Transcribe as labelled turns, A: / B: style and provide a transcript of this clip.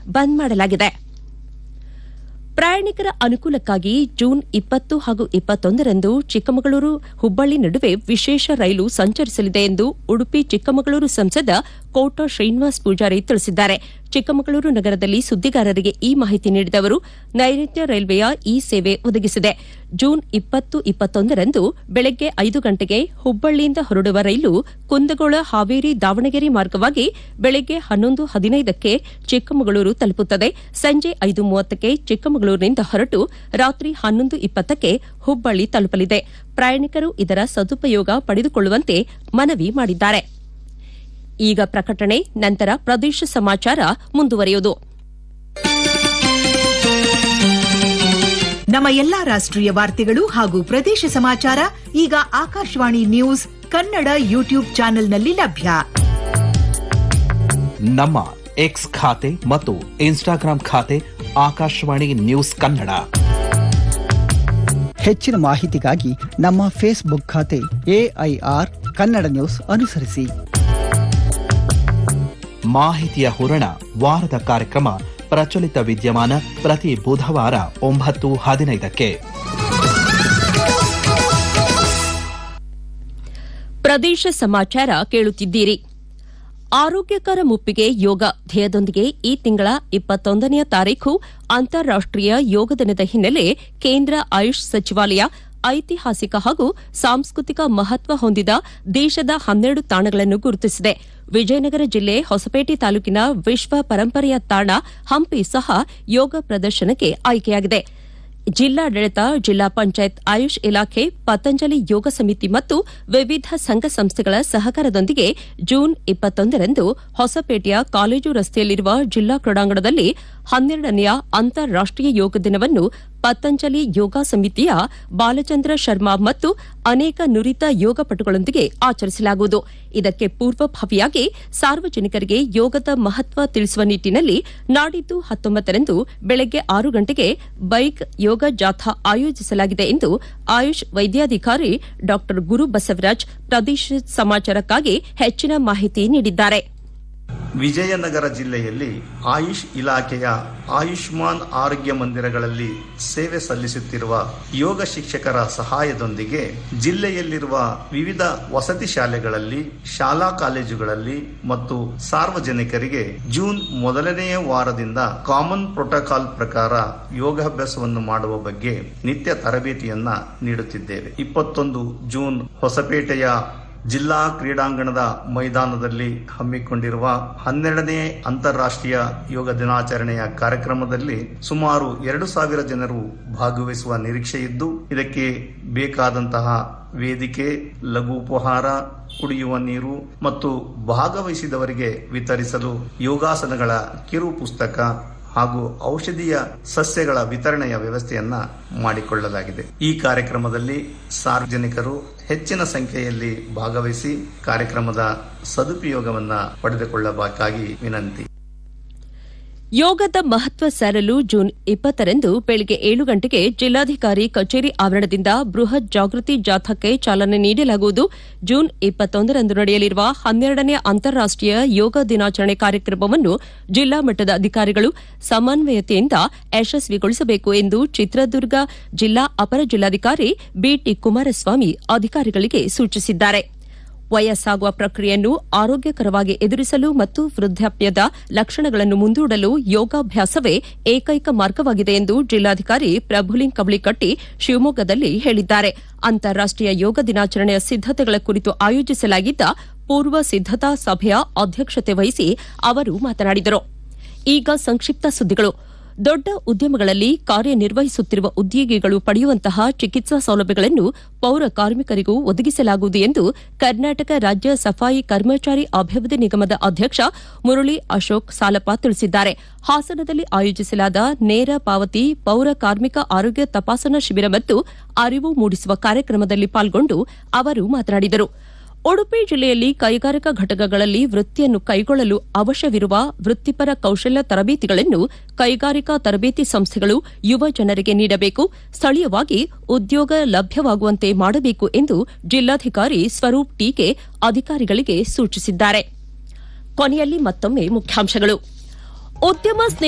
A: ಬಂದ್ ಮಾಡಲಾಗಿದೆ ಪ್ರಯಾಣಿಕರ ಅನುಕೂಲಕ್ಕಾಗಿ ಜೂನ್ ಇಪ್ಪತ್ತು ಹಾಗೂ ಇಪ್ಪತ್ತೊಂದರಂದು ಚಿಕ್ಕಮಗಳೂರು ಹುಬ್ಬಳ್ಳಿ ನಡುವೆ ವಿಶೇಷ ರೈಲು ಸಂಚರಿಸಲಿದೆ ಎಂದು ಉಡುಪಿ ಚಿಕ್ಕಮಗಳೂರು ಸಂಸದ ಕೋಟ ಶ್ರೀನಿವಾಸ್ ಪೂಜಾರಿ ತಿಳಿಸಿದ್ದಾರೆ ಚಿಕ್ಕಮಗಳೂರು ನಗರದಲ್ಲಿ ಸುದ್ದಿಗಾರರಿಗೆ ಈ ಮಾಹಿತಿ ನೀಡಿದ ಅವರು ನೈಋತ್ಯ ರೈಲ್ವೆಯ ಈ ಸೇವೆ ಒದಗಿಸಿದೆ ಜೂನ್ ಇಪ್ಪತ್ತು ಇಪ್ಪತ್ತೊಂದರಂದು ಬೆಳಗ್ಗೆ ಐದು ಗಂಟೆಗೆ ಹುಬ್ಬಳ್ಳಿಯಿಂದ ಹೊರಡುವ ರೈಲು ಕುಂದಗೋಳ ಹಾವೇರಿ ದಾವಣಗೆರೆ ಮಾರ್ಗವಾಗಿ ಬೆಳಗ್ಗೆ ಹನ್ನೊಂದು ಹದಿನೈದಕ್ಕೆ ಚಿಕ್ಕಮಗಳೂರು ತಲುಪುತ್ತದೆ ಸಂಜೆ ಐದು ಮೂವತ್ತಕ್ಕೆ ಚಿಕ್ಕಮಗಳೂರಿನಿಂದ ಹೊರಟು ರಾತ್ರಿ ಹನ್ನೊಂದು ಇಪ್ಪತ್ತಕ್ಕೆ ಹುಬ್ಬಳ್ಳಿ ತಲುಪಲಿದೆ ಪ್ರಯಾಣಿಕರು ಇದರ ಸದುಪಯೋಗ ಪಡೆದುಕೊಳ್ಳುವಂತೆ ಮನವಿ ಮಾಡಿದ್ದಾರೆ ಈಗ ಪ್ರಕಟಣೆ ನಂತರ ಪ್ರದೇಶ ಸಮಾಚಾರ ಮುಂದುವರಿಯುವುದು
B: ನಮ್ಮ ಎಲ್ಲಾ ರಾಷ್ಟ್ರೀಯ ವಾರ್ತೆಗಳು ಹಾಗೂ ಪ್ರದೇಶ ಸಮಾಚಾರ ಈಗ ಆಕಾಶವಾಣಿ ನ್ಯೂಸ್ ಕನ್ನಡ ಯೂಟ್ಯೂಬ್ ಚಾನೆಲ್ನಲ್ಲಿ ಲಭ್ಯ
C: ನಮ್ಮ ಎಕ್ಸ್ ಖಾತೆ ಮತ್ತು ಇನ್ಸ್ಟಾಗ್ರಾಂ ಖಾತೆ ಆಕಾಶವಾಣಿ ನ್ಯೂಸ್ ಕನ್ನಡ
D: ಹೆಚ್ಚಿನ ಮಾಹಿತಿಗಾಗಿ ನಮ್ಮ ಫೇಸ್ಬುಕ್ ಖಾತೆ ಎಐಆರ್ ಕನ್ನಡ ನ್ಯೂಸ್ ಅನುಸರಿಸಿ
C: ಮಾಹಿತಿಯ ಹೂರಣ ವಾರದ ಕಾರ್ಯಕ್ರಮ ಪ್ರಚಲಿತ ವಿದ್ಯಮಾನ ಪ್ರತಿ ಬುಧವಾರ ಒಂಬತ್ತು ಹದಿನೈದಕ್ಕೆ
A: ಪ್ರದೇಶ ಸಮಾಚಾರ ಕೇಳುತ್ತಿದ್ದೀರಿ ಆರೋಗ್ಯಕರ ಮುಪ್ಪಿಗೆ ಯೋಗ ಧ್ಯೇಯದೊಂದಿಗೆ ಈ ತಿಂಗಳ ಇಪ್ಪತ್ತೊಂದನೆಯ ತಾರೀಖು ಅಂತಾರಾಷ್ಟೀಯ ಯೋಗ ದಿನದ ಹಿನ್ನೆಲೆ ಕೇಂದ್ರ ಆಯುಷ್ ಸಚಿವಾಲಯ ಐತಿಹಾಸಿಕ ಹಾಗೂ ಸಾಂಸ್ಕೃತಿಕ ಮಹತ್ವ ಹೊಂದಿದ ದೇಶದ ಹನ್ನೆರಡು ತಾಣಗಳನ್ನು ಗುರುತಿಸಿದೆ ವಿಜಯನಗರ ಜಿಲ್ಲೆ ಹೊಸಪೇಟೆ ತಾಲೂಕಿನ ವಿಶ್ವ ಪರಂಪರೆಯ ತಾಣ ಹಂಪಿ ಸಹ ಯೋಗ ಪ್ರದರ್ಶನಕ್ಕೆ ಆಯ್ಕೆಯಾಗಿದೆ ಜಿಲ್ಲಾಡಳಿತ ಜಿಲ್ಲಾ ಪಂಚಾಯತ್ ಆಯುಷ್ ಇಲಾಖೆ ಪತಂಜಲಿ ಯೋಗ ಸಮಿತಿ ಮತ್ತು ವಿವಿಧ ಸಂಘ ಸಂಸ್ಥೆಗಳ ಸಹಕಾರದೊಂದಿಗೆ ಜೂನ್ ಇಪ್ಪತ್ತೊಂದರಂದು ಹೊಸಪೇಟೆಯ ಕಾಲೇಜು ರಸ್ತೆಯಲ್ಲಿರುವ ಜಿಲ್ಲಾ ಕ್ರೀಡಾಂಗಣದಲ್ಲಿ ಹನ್ನೆರಡನೆಯ ಅಂತಾರಾಷ್ಟೀಯ ಯೋಗ ದಿನವನ್ನು ಪತಂಜಲಿ ಯೋಗ ಸಮಿತಿಯ ಬಾಲಚಂದ್ರ ಶರ್ಮಾ ಮತ್ತು ಅನೇಕ ನುರಿತ ಯೋಗಪಟುಗಳೊಂದಿಗೆ ಆಚರಿಸಲಾಗುವುದು ಇದಕ್ಕೆ ಪೂರ್ವಭಾವಿಯಾಗಿ ಸಾರ್ವಜನಿಕರಿಗೆ ಯೋಗದ ಮಹತ್ವ ತಿಳಿಸುವ ನಿಟ್ಟಿನಲ್ಲಿ ನಾಡಿದ್ದು ಹತ್ತೊಂಬತ್ತರಂದು ಬೆಳಗ್ಗೆ ಆರು ಗಂಟೆಗೆ ಬೈಕ್ ಯೋಗ ಜಾಥಾ ಆಯೋಜಿಸಲಾಗಿದೆ ಎಂದು ಆಯುಷ್ ವೈದ್ಯಾಧಿಕಾರಿ ಡಾ ಗುರು ಬಸವರಾಜ್ ಪ್ರದೇಶ ಸಮಾಚಾರಕ್ಕಾಗಿ ಹೆಚ್ಚಿನ ಮಾಹಿತಿ ನೀಡಿದ್ದಾರೆ
E: ವಿಜಯನಗರ ಜಿಲ್ಲೆಯಲ್ಲಿ ಆಯುಷ್ ಇಲಾಖೆಯ ಆಯುಷ್ಮಾನ್ ಆರೋಗ್ಯ ಮಂದಿರಗಳಲ್ಲಿ ಸೇವೆ ಸಲ್ಲಿಸುತ್ತಿರುವ ಯೋಗ ಶಿಕ್ಷಕರ ಸಹಾಯದೊಂದಿಗೆ ಜಿಲ್ಲೆಯಲ್ಲಿರುವ ವಿವಿಧ ವಸತಿ ಶಾಲೆಗಳಲ್ಲಿ ಶಾಲಾ ಕಾಲೇಜುಗಳಲ್ಲಿ ಮತ್ತು ಸಾರ್ವಜನಿಕರಿಗೆ ಜೂನ್ ಮೊದಲನೆಯ ವಾರದಿಂದ ಕಾಮನ್ ಪ್ರೋಟೋಕಾಲ್ ಪ್ರಕಾರ ಯೋಗಾಭ್ಯಾಸವನ್ನು ಮಾಡುವ ಬಗ್ಗೆ ನಿತ್ಯ ತರಬೇತಿಯನ್ನ ನೀಡುತ್ತಿದ್ದೇವೆ ಇಪ್ಪತ್ತೊಂದು ಜೂನ್ ಹೊಸಪೇಟೆಯ ಜಿಲ್ಲಾ ಕ್ರೀಡಾಂಗಣದ ಮೈದಾನದಲ್ಲಿ ಹಮ್ಮಿಕೊಂಡಿರುವ ಹನ್ನೆರಡನೇ ಅಂತಾರಾಷ್ಟ್ರೀಯ ಯೋಗ ದಿನಾಚರಣೆಯ ಕಾರ್ಯಕ್ರಮದಲ್ಲಿ ಸುಮಾರು ಎರಡು ಸಾವಿರ ಜನರು ಭಾಗವಹಿಸುವ ನಿರೀಕ್ಷೆ ಇದ್ದು ಇದಕ್ಕೆ ಬೇಕಾದಂತಹ ವೇದಿಕೆ ಲಘು ಉಪಹಾರ ಕುಡಿಯುವ ನೀರು ಮತ್ತು ಭಾಗವಹಿಸಿದವರಿಗೆ ವಿತರಿಸಲು ಯೋಗಾಸನಗಳ ಕಿರು ಪುಸ್ತಕ ಹಾಗೂ ಔಷಧೀಯ ಸಸ್ಯಗಳ ವಿತರಣೆಯ ವ್ಯವಸ್ಥೆಯನ್ನ ಮಾಡಿಕೊಳ್ಳಲಾಗಿದೆ ಈ ಕಾರ್ಯಕ್ರಮದಲ್ಲಿ ಸಾರ್ವಜನಿಕರು ಹೆಚ್ಚಿನ ಸಂಖ್ಯೆಯಲ್ಲಿ ಭಾಗವಹಿಸಿ ಕಾರ್ಯಕ್ರಮದ ಸದುಪಯೋಗವನ್ನ ಪಡೆದುಕೊಳ್ಳಬೇಕಾಗಿ ವಿನಂತಿ
A: ಯೋಗದ ಮಹತ್ವ ಸಾರಲು ಜೂನ್ ಇಪ್ಪತ್ತರಂದು ಬೆಳಗ್ಗೆ ಏಳು ಗಂಟೆಗೆ ಜಿಲ್ಲಾಧಿಕಾರಿ ಕಚೇರಿ ಆವರಣದಿಂದ ಬೃಹತ್ ಜಾಗೃತಿ ಜಾಥಾಕ್ಕೆ ಚಾಲನೆ ನೀಡಲಾಗುವುದು ಜೂನ್ ಇಪ್ಪತ್ತೊಂದರಂದು ನಡೆಯಲಿರುವ ಹನ್ನೆರಡನೇ ಅಂತಾರಾಷ್ಟೀಯ ಯೋಗ ದಿನಾಚರಣೆ ಕಾರ್ಯಕ್ರಮವನ್ನು ಜಿಲ್ಲಾ ಮಟ್ಟದ ಅಧಿಕಾರಿಗಳು ಸಮನ್ವಯತೆಯಿಂದ ಯಶಸ್ವಿಗೊಳಿಸಬೇಕು ಎಂದು ಚಿತ್ರದುರ್ಗ ಜಿಲ್ಲಾ ಅಪರ ಜಿಲ್ಲಾಧಿಕಾರಿ ಬಿಟಿ ಕುಮಾರಸ್ವಾಮಿ ಅಧಿಕಾರಿಗಳಿಗೆ ಸೂಚಿಸಿದ್ದಾರೆ ವಯಸ್ಸಾಗುವ ಪ್ರಕ್ರಿಯೆಯನ್ನು ಆರೋಗ್ಯಕರವಾಗಿ ಎದುರಿಸಲು ಮತ್ತು ವೃದ್ಧಾಪ್ಯದ ಲಕ್ಷಣಗಳನ್ನು ಮುಂದೂಡಲು ಯೋಗಾಭ್ಯಾಸವೇ ಏಕೈಕ ಮಾರ್ಗವಾಗಿದೆ ಎಂದು ಜಿಲ್ಲಾಧಿಕಾರಿ ಪ್ರಭುಲಿಂಗ್ ಕಬಳಿಕಟ್ಟಿ ಶಿವಮೊಗ್ಗದಲ್ಲಿ ಹೇಳಿದ್ದಾರೆ ಅಂತಾರಾಷ್ಟೀಯ ಯೋಗ ದಿನಾಚರಣೆಯ ಸಿದ್ದತೆಗಳ ಕುರಿತು ಆಯೋಜಿಸಲಾಗಿದ್ದ ಪೂರ್ವ ಸಿದ್ದತಾ ಸಭೆಯ ಅಧ್ಯಕ್ಷತೆ ವಹಿಸಿ ಅವರು ಮಾತನಾಡಿದರು ಈಗ ಸಂಕ್ಷಿಪ್ತ ಸುದ್ದಿಗಳು ದೊಡ್ಡ ಉದ್ಯಮಗಳಲ್ಲಿ ಕಾರ್ಯನಿರ್ವಹಿಸುತ್ತಿರುವ ಉದ್ಯೋಗಿಗಳು ಪಡೆಯುವಂತಹ ಚಿಕಿತ್ಸಾ ಸೌಲಭ್ಯಗಳನ್ನು ಪೌರ ಕಾರ್ಮಿಕರಿಗೂ ಒದಗಿಸಲಾಗುವುದು ಎಂದು ಕರ್ನಾಟಕ ರಾಜ್ಯ ಸಫಾಯಿ ಕರ್ಮಚಾರಿ ಅಭಿವೃದ್ಧಿ ನಿಗಮದ ಅಧ್ಯಕ್ಷ ಮುರಳಿ ಅಶೋಕ್ ಸಾಲಪ ತಿಳಿಸಿದ್ದಾರೆ ಹಾಸನದಲ್ಲಿ ಆಯೋಜಿಸಲಾದ ನೇರ ಪಾವತಿ ಪೌರ ಕಾರ್ಮಿಕ ಆರೋಗ್ಯ ತಪಾಸಣಾ ಶಿಬಿರ ಮತ್ತು ಅರಿವು ಮೂಡಿಸುವ ಕಾರ್ಯಕ್ರಮದಲ್ಲಿ ಪಾಲ್ಗೊಂಡು ಅವರು ಮಾತನಾಡಿದರು ಉಡುಪಿ ಜಿಲ್ಲೆಯಲ್ಲಿ ಕೈಗಾರಿಕಾ ಘಟಕಗಳಲ್ಲಿ ವೃತ್ತಿಯನ್ನು ಕೈಗೊಳ್ಳಲು ಅವಶ್ಯವಿರುವ ವೃತ್ತಿಪರ ಕೌಶಲ್ಯ ತರಬೇತಿಗಳನ್ನು ಕೈಗಾರಿಕಾ ತರಬೇತಿ ಸಂಸ್ಥೆಗಳು ಯುವ ಜನರಿಗೆ ನೀಡಬೇಕು ಸ್ಥಳೀಯವಾಗಿ ಉದ್ಯೋಗ ಲಭ್ಯವಾಗುವಂತೆ ಮಾಡಬೇಕು ಎಂದು ಜಿಲ್ಲಾಧಿಕಾರಿ ಸ್ವರೂಪ್ ಟೀಕೆ ಅಧಿಕಾರಿಗಳಿಗೆ ಸೂಚಿಸಿದ್ದಾರೆ ಕೊನೆಯಲ್ಲಿ ಮತ್ತೊಮ್ಮೆ ಮುಖ್ಯಾಂಶಗಳು ಉದ್ಯಮ ಸ್ನೇಹಿ